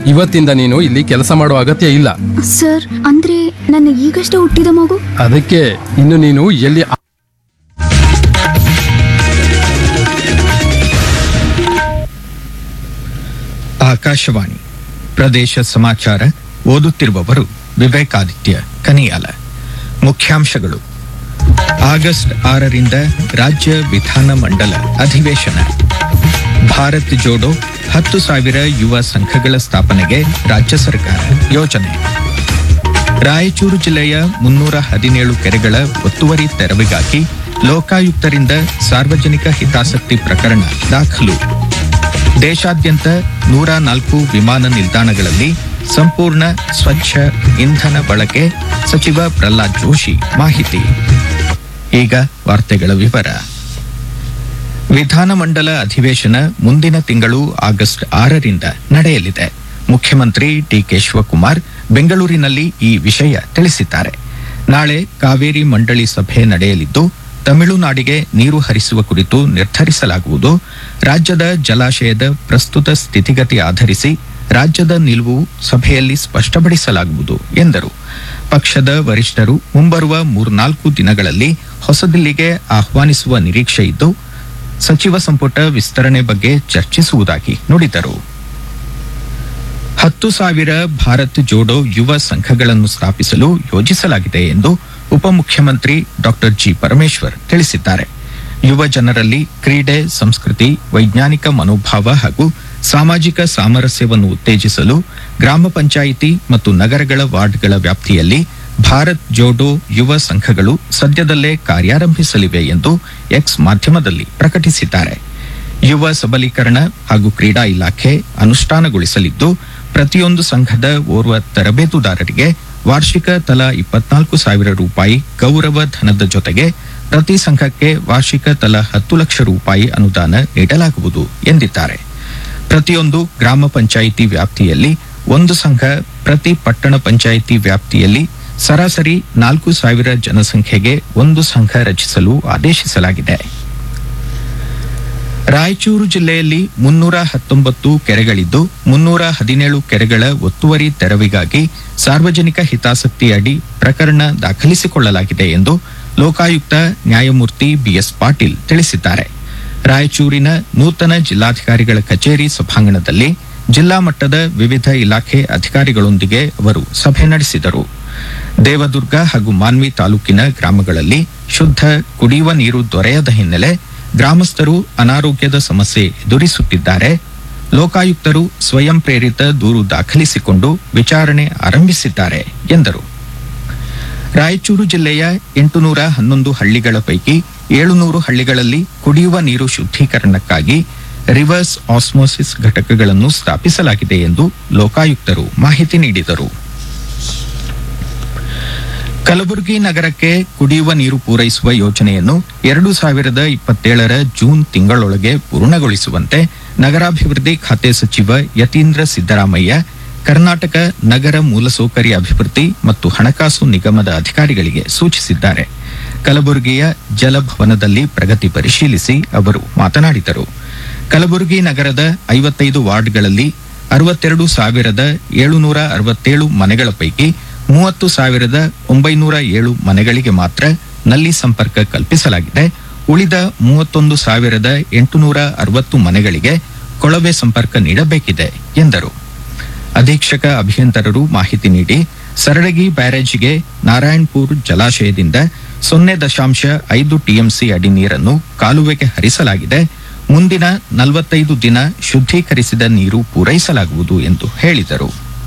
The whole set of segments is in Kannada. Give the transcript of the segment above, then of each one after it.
ಇವತ್ತಿಂದ ನೀನು ಇಲ್ಲಿ ಕೆಲಸ ಮಾಡುವ ಅಗತ್ಯ ಇಲ್ಲ ಸರ್ ಅಂದ್ರೆ ನನ್ನ ಈಗಷ್ಟೇ ಹುಟ್ಟಿದ ಮಗು ಅದಕ್ಕೆ ಇನ್ನು ನೀನು ಎಲ್ಲಿ ಆಕಾಶವಾಣಿ ಪ್ರದೇಶ ಸಮಾಚಾರ ಓದುತ್ತಿರುವವರು ವಿವೇಕಾದಿತ್ಯ ಕನಿಯಾಲ ಮುಖ್ಯಾಂಶಗಳು ಆಗಸ್ಟ್ ಆರರಿಂದ ರಾಜ್ಯ ವಿಧಾನ ಮಂಡಲ ಅಧಿವೇಶನ ಭಾರತ್ ಜೋಡೋ ಹತ್ತು ಸಾವಿರ ಯುವ ಸಂಘಗಳ ಸ್ಥಾಪನೆಗೆ ರಾಜ್ಯ ಸರ್ಕಾರ ಯೋಜನೆ ರಾಯಚೂರು ಜಿಲ್ಲೆಯ ಮುನ್ನೂರ ಹದಿನೇಳು ಕೆರೆಗಳ ಒತ್ತುವರಿ ತೆರವಿಗಾಗಿ ಲೋಕಾಯುಕ್ತರಿಂದ ಸಾರ್ವಜನಿಕ ಹಿತಾಸಕ್ತಿ ಪ್ರಕರಣ ದಾಖಲು ದೇಶಾದ್ಯಂತ ನೂರ ನಾಲ್ಕು ವಿಮಾನ ನಿಲ್ದಾಣಗಳಲ್ಲಿ ಸಂಪೂರ್ಣ ಸ್ವಚ್ಛ ಇಂಧನ ಬಳಕೆ ಸಚಿವ ಪ್ರಹ್ಲಾದ್ ಜೋಶಿ ಮಾಹಿತಿ ಈಗ ವಾರ್ತೆಗಳ ವಿವರ ವಿಧಾನಮಂಡಲ ಅಧಿವೇಶನ ಮುಂದಿನ ತಿಂಗಳು ಆಗಸ್ಟ್ ಆರರಿಂದ ನಡೆಯಲಿದೆ ಮುಖ್ಯಮಂತ್ರಿ ಡಿಕೆ ಶಿವಕುಮಾರ್ ಬೆಂಗಳೂರಿನಲ್ಲಿ ಈ ವಿಷಯ ತಿಳಿಸಿದ್ದಾರೆ ನಾಳೆ ಕಾವೇರಿ ಮಂಡಳಿ ಸಭೆ ನಡೆಯಲಿದ್ದು ತಮಿಳುನಾಡಿಗೆ ನೀರು ಹರಿಸುವ ಕುರಿತು ನಿರ್ಧರಿಸಲಾಗುವುದು ರಾಜ್ಯದ ಜಲಾಶಯದ ಪ್ರಸ್ತುತ ಸ್ಥಿತಿಗತಿ ಆಧರಿಸಿ ರಾಜ್ಯದ ನಿಲುವು ಸಭೆಯಲ್ಲಿ ಸ್ಪಷ್ಟಪಡಿಸಲಾಗುವುದು ಎಂದರು ಪಕ್ಷದ ವರಿಷ್ಠರು ಮುಂಬರುವ ಮೂರ್ನಾಲ್ಕು ದಿನಗಳಲ್ಲಿ ಹೊಸದಿಲ್ಲಿಗೆ ಆಹ್ವಾನಿಸುವ ನಿರೀಕ್ಷೆ ಇದ್ದು ಸಚಿವ ಸಂಪುಟ ವಿಸ್ತರಣೆ ಬಗ್ಗೆ ಚರ್ಚಿಸುವುದಾಗಿ ನುಡಿದರು ಹತ್ತು ಸಾವಿರ ಭಾರತ್ ಜೋಡೋ ಯುವ ಸಂಘಗಳನ್ನು ಸ್ಥಾಪಿಸಲು ಯೋಜಿಸಲಾಗಿದೆ ಎಂದು ಉಪಮುಖ್ಯಮಂತ್ರಿ ಡಾಕ್ಟರ್ ಜಿ ಪರಮೇಶ್ವರ್ ತಿಳಿಸಿದ್ದಾರೆ ಯುವ ಜನರಲ್ಲಿ ಕ್ರೀಡೆ ಸಂಸ್ಕೃತಿ ವೈಜ್ಞಾನಿಕ ಮನೋಭಾವ ಹಾಗೂ ಸಾಮಾಜಿಕ ಸಾಮರಸ್ಯವನ್ನು ಉತ್ತೇಜಿಸಲು ಗ್ರಾಮ ಪಂಚಾಯಿತಿ ಮತ್ತು ನಗರಗಳ ವಾರ್ಡ್ಗಳ ವ್ಯಾಪ್ತಿಯಲ್ಲಿ ಭಾರತ್ ಜೋಡೋ ಯುವ ಸಂಘಗಳು ಸದ್ಯದಲ್ಲೇ ಕಾರ್ಯಾರಂಭಿಸಲಿವೆ ಎಂದು ಎಕ್ಸ್ ಮಾಧ್ಯಮದಲ್ಲಿ ಪ್ರಕಟಿಸಿದ್ದಾರೆ ಯುವ ಸಬಲೀಕರಣ ಹಾಗೂ ಕ್ರೀಡಾ ಇಲಾಖೆ ಅನುಷ್ಠಾನಗೊಳಿಸಲಿದ್ದು ಪ್ರತಿಯೊಂದು ಸಂಘದ ಓರ್ವ ತರಬೇತುದಾರರಿಗೆ ವಾರ್ಷಿಕ ತಲಾ ಇಪ್ಪತ್ನಾಲ್ಕು ಸಾವಿರ ರೂಪಾಯಿ ಗೌರವ ಧನದ ಜೊತೆಗೆ ಪ್ರತಿ ಸಂಘಕ್ಕೆ ವಾರ್ಷಿಕ ತಲಾ ಹತ್ತು ಲಕ್ಷ ರೂಪಾಯಿ ಅನುದಾನ ನೀಡಲಾಗುವುದು ಎಂದಿದ್ದಾರೆ ಪ್ರತಿಯೊಂದು ಗ್ರಾಮ ಪಂಚಾಯಿತಿ ವ್ಯಾಪ್ತಿಯಲ್ಲಿ ಒಂದು ಸಂಘ ಪ್ರತಿ ಪಟ್ಟಣ ಪಂಚಾಯಿತಿ ವ್ಯಾಪ್ತಿಯಲ್ಲಿ ಸರಾಸರಿ ನಾಲ್ಕು ಸಾವಿರ ಜನಸಂಖ್ಯೆಗೆ ಒಂದು ಸಂಘ ರಚಿಸಲು ಆದೇಶಿಸಲಾಗಿದೆ ರಾಯಚೂರು ಜಿಲ್ಲೆಯಲ್ಲಿ ಮುನ್ನೂರ ಹತ್ತೊಂಬತ್ತು ಕೆರೆಗಳಿದ್ದು ಮುನ್ನೂರ ಹದಿನೇಳು ಕೆರೆಗಳ ಒತ್ತುವರಿ ತೆರವಿಗಾಗಿ ಸಾರ್ವಜನಿಕ ಹಿತಾಸಕ್ತಿ ಅಡಿ ಪ್ರಕರಣ ದಾಖಲಿಸಿಕೊಳ್ಳಲಾಗಿದೆ ಎಂದು ಲೋಕಾಯುಕ್ತ ನ್ಯಾಯಮೂರ್ತಿ ಬಿಎಸ್ ಪಾಟೀಲ್ ತಿಳಿಸಿದ್ದಾರೆ ರಾಯಚೂರಿನ ನೂತನ ಜಿಲ್ಲಾಧಿಕಾರಿಗಳ ಕಚೇರಿ ಸಭಾಂಗಣದಲ್ಲಿ ಜಿಲ್ಲಾ ಮಟ್ಟದ ವಿವಿಧ ಇಲಾಖೆ ಅಧಿಕಾರಿಗಳೊಂದಿಗೆ ಅವರು ಸಭೆ ನಡೆಸಿದರು ದೇವದುರ್ಗ ಹಾಗೂ ಮಾನ್ವಿ ತಾಲೂಕಿನ ಗ್ರಾಮಗಳಲ್ಲಿ ಶುದ್ಧ ಕುಡಿಯುವ ನೀರು ದೊರೆಯದ ಹಿನ್ನೆಲೆ ಗ್ರಾಮಸ್ಥರು ಅನಾರೋಗ್ಯದ ಸಮಸ್ಯೆ ಎದುರಿಸುತ್ತಿದ್ದಾರೆ ಲೋಕಾಯುಕ್ತರು ಸ್ವಯಂ ಪ್ರೇರಿತ ದೂರು ದಾಖಲಿಸಿಕೊಂಡು ವಿಚಾರಣೆ ಆರಂಭಿಸಿದ್ದಾರೆ ಎಂದರು ರಾಯಚೂರು ಜಿಲ್ಲೆಯ ಎಂಟುನೂರ ಹನ್ನೊಂದು ಹಳ್ಳಿಗಳ ಪೈಕಿ ಏಳುನೂರು ಹಳ್ಳಿಗಳಲ್ಲಿ ಕುಡಿಯುವ ನೀರು ಶುದ್ಧೀಕರಣಕ್ಕಾಗಿ ರಿವರ್ಸ್ ಆಸ್ಮೋಸಿಸ್ ಘಟಕಗಳನ್ನು ಸ್ಥಾಪಿಸಲಾಗಿದೆ ಎಂದು ಲೋಕಾಯುಕ್ತರು ಮಾಹಿತಿ ನೀಡಿದರು ಕಲಬುರಗಿ ನಗರಕ್ಕೆ ಕುಡಿಯುವ ನೀರು ಪೂರೈಸುವ ಯೋಜನೆಯನ್ನು ಎರಡು ಸಾವಿರದ ಇಪ್ಪತ್ತೇಳರ ಜೂನ್ ತಿಂಗಳೊಳಗೆ ಪೂರ್ಣಗೊಳಿಸುವಂತೆ ನಗರಾಭಿವೃದ್ಧಿ ಖಾತೆ ಸಚಿವ ಯತೀಂದ್ರ ಸಿದ್ದರಾಮಯ್ಯ ಕರ್ನಾಟಕ ನಗರ ಮೂಲಸೌಕರ್ಯ ಅಭಿವೃದ್ಧಿ ಮತ್ತು ಹಣಕಾಸು ನಿಗಮದ ಅಧಿಕಾರಿಗಳಿಗೆ ಸೂಚಿಸಿದ್ದಾರೆ ಕಲಬುರಗಿಯ ಜಲಭವನದಲ್ಲಿ ಪ್ರಗತಿ ಪರಿಶೀಲಿಸಿ ಅವರು ಮಾತನಾಡಿದರು ಕಲಬುರಗಿ ನಗರದ ಐವತ್ತೈದು ವಾರ್ಡ್ಗಳಲ್ಲಿ ಅರವತ್ತೆರಡು ಸಾವಿರದ ಏಳುನೂರ ಅರವತ್ತೇಳು ಮನೆಗಳ ಪೈಕಿ ಮೂವತ್ತು ಸಾವಿರದ ಒಂಬೈನೂರ ಏಳು ಮನೆಗಳಿಗೆ ಮಾತ್ರ ನಲ್ಲಿ ಸಂಪರ್ಕ ಕಲ್ಪಿಸಲಾಗಿದೆ ಉಳಿದ ಮೂವತ್ತೊಂದು ಸಾವಿರದ ಎಂಟುನೂರ ಅರವತ್ತು ಮನೆಗಳಿಗೆ ಕೊಳವೆ ಸಂಪರ್ಕ ನೀಡಬೇಕಿದೆ ಎಂದರು ಅಧೀಕ್ಷಕ ಅಭಿಯಂತರರು ಮಾಹಿತಿ ನೀಡಿ ಸರಳಗಿ ಬ್ಯಾರೇಜಿಗೆ ನಾರಾಯಣಪುರ್ ಜಲಾಶಯದಿಂದ ಸೊನ್ನೆ ದಶಾಂಶ ಐದು ಟಿಎಂಸಿ ಅಡಿ ನೀರನ್ನು ಕಾಲುವೆಗೆ ಹರಿಸಲಾಗಿದೆ ಮುಂದಿನ ನಲವತ್ತೈದು ದಿನ ಶುದ್ಧೀಕರಿಸಿದ ನೀರು ಪೂರೈಸಲಾಗುವುದು ಎಂದು ಹೇಳಿದರು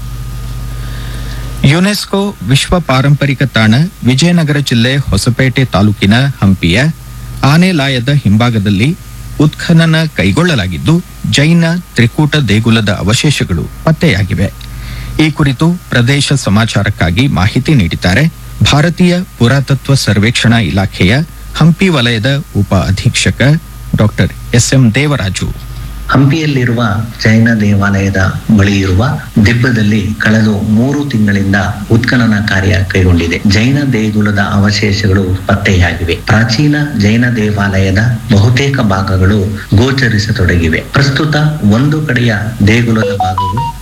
ಯುನೆಸ್ಕೋ ವಿಶ್ವ ಪಾರಂಪರಿಕ ತಾಣ ವಿಜಯನಗರ ಜಿಲ್ಲೆ ಹೊಸಪೇಟೆ ತಾಲೂಕಿನ ಹಂಪಿಯ ಆನೆಲಾಯದ ಹಿಂಭಾಗದಲ್ಲಿ ಉತ್ಖನನ ಕೈಗೊಳ್ಳಲಾಗಿದ್ದು ಜೈನ ತ್ರಿಕೂಟ ದೇಗುಲದ ಅವಶೇಷಗಳು ಪತ್ತೆಯಾಗಿವೆ ಈ ಕುರಿತು ಪ್ರದೇಶ ಸಮಾಚಾರಕ್ಕಾಗಿ ಮಾಹಿತಿ ನೀಡಿದ್ದಾರೆ ಭಾರತೀಯ ಪುರಾತತ್ವ ಸರ್ವೇಕ್ಷಣಾ ಇಲಾಖೆಯ ಹಂಪಿ ವಲಯದ ಉಪ ಅಧೀಕ್ಷಕ ಡಾಕ್ಟರ್ ಎಸ್ಎಂ ದೇವರಾಜು ಹಂಪಿಯಲ್ಲಿರುವ ಜೈನ ದೇವಾಲಯದ ಬಳಿ ಇರುವ ದಿಬ್ಬದಲ್ಲಿ ಕಳೆದ ಮೂರು ತಿಂಗಳಿಂದ ಉತ್ಖನನ ಕಾರ್ಯ ಕೈಗೊಂಡಿದೆ ಜೈನ ದೇಗುಲದ ಅವಶೇಷಗಳು ಪತ್ತೆಯಾಗಿವೆ ಪ್ರಾಚೀನ ಜೈನ ದೇವಾಲಯದ ಬಹುತೇಕ ಭಾಗಗಳು ಗೋಚರಿಸತೊಡಗಿವೆ ಪ್ರಸ್ತುತ ಒಂದು ಕಡೆಯ ದೇಗುಲದ ಭಾಗವು